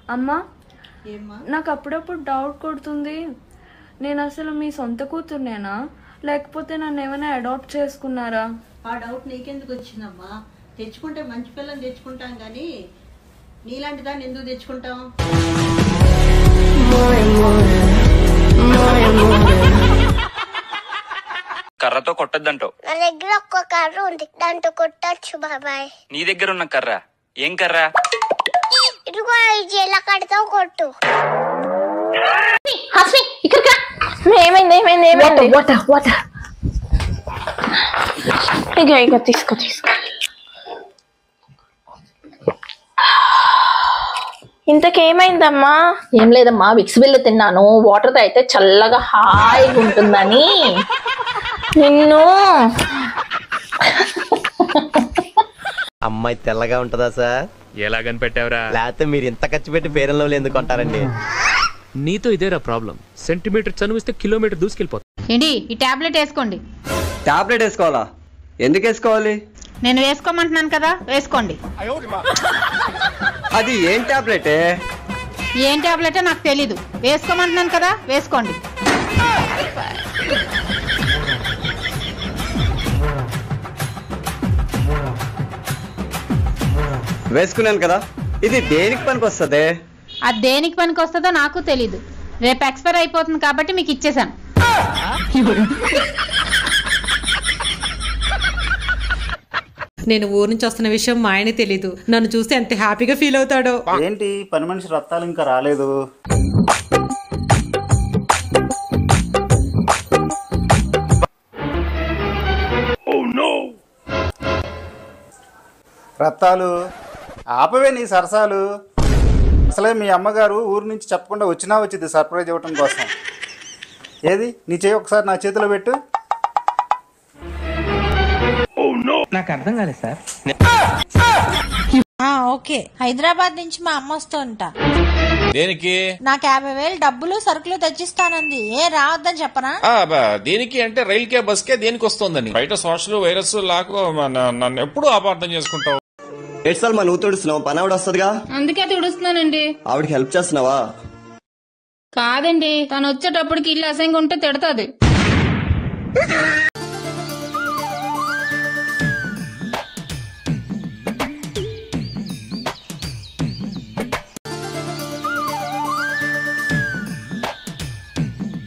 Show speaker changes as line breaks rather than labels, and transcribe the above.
అమ్మా
ఏమ్మా
నాకు అప్పుడప్పుడు డౌట్ కొడుతుంది నేను అసలు మీ సొంత కూతుర్నేనా లేకపోతే నన్ను ఏమైనా అడాప్ట్ చేసుకున్నారా
ఆ డౌట్ నీకెందుకు వచ్చిందమ్మా తెచ్చుకుంటే మంచి పిల్లని తెచ్చుకుంటాం కానీ నీలాంటి దాన్ని ఎందుకు తెచ్చుకుంటాం
కర్రతో కొట్టద్దంటావు
నా దగ్గర ఒక్క కర్ర ఉంది దాంతో కొట్టచ్చు బాబాయ్
నీ దగ్గర ఉన్న కర్ర ఏం కర్ర
ఇదిగో ఈ జీలకడతో కొట్టు
ఏమైంది ఏమైంది ఏమైంది వాటర్ వాటర్ ఇక ఇక తీసుకో తీసుకో ఇంతకేమైందమ్మా ఏం లేదమ్మా విక్స్ బిల్లు తిన్నాను వాటర్ అయితే చల్లగా హాయిగా ఉంటుందని నిన్ను
అమ్మాయి తెల్లగా ఉంటుందా సార్
ఎలా కనిపెట్టావురా
లేకపోతే మీరు ఇంత ఖర్చు పెట్టి పేరెంలో ఎందుకు కొంటారండి
నీతో ఇదేరా ప్రాబ్లం సెంటీమీటర్ చనువిస్తే కిలోమీటర్ దూసుకెళ్ళిపోతుంది
ఏంటి ఈ టాబ్లెట్ వేసుకోండి
టాబ్లెట్ వేసుకోవాలా ఎందుకు వేసుకోవాలి
నేను వేసుకోమంటున్నాను కదా వేసుకోండి
అది ఏం టాబ్లెటే
ఏం టాబ్లెటో నాకు తెలీదు వేసుకోమంటున్నాను కదా వేసుకోండి
వేసుకున్నాను కదా ఇది దేనికి పనికి వస్తుంది
అది దేనికి పనికి వస్తుందో నాకు తెలీదు రేపు ఎక్స్పైర్ అయిపోతుంది కాబట్టి మీకు ఇచ్చేసాను
నేను ఊరు నుంచి వస్తున్న విషయం మా ఆయన తెలీదు నన్ను చూస్తే ఎంత హ్యాపీగా ఫీల్ అవుతాడో
ఏంటి పని మనిషి రత్తాలు ఇంకా రాలేదు రత్తాలు ఆపవే నీ సరసాలు అసలే మీ అమ్మగారు ఊరు నుంచి చెప్పకుండా వచ్చినా వచ్చింది సర్ప్రైజ్ ఇవ్వటం కోసం ఏది నీ చేయి ఒకసారి నా చేతిలో పెట్టు
నాకు అర్థం కాలేదు సార్
ఓకే హైదరాబాద్ నుంచి మా అమ్మ వస్తుంటా
దేనికి
నాకు యాభై వేలు డబ్బులు సరుకులు తెచ్చిస్తానంది ఏ రావద్దని చెప్పనా
ఆ, బ- దేనికి అంటే రైల్ కే బస్ కే దేనికి వస్తుందని బయట సోషల్ వైరస్ లాకు మన- నన్ను ఎప్పుడు అపార్థం చేసుకుంటావు
ఎట్సాల్ మా నువ్వు తుడుస్తున్నావు పని ఆవిడ వస్తుందిగా
అందుకే తుడుస్తున్నానండి
ఆవిడకి హెల్ప్ చేస్తున్నావా
కాదండి తను వచ్చేటప్పటికి ఇల్లు అసంగా ఉంటే తిడతాది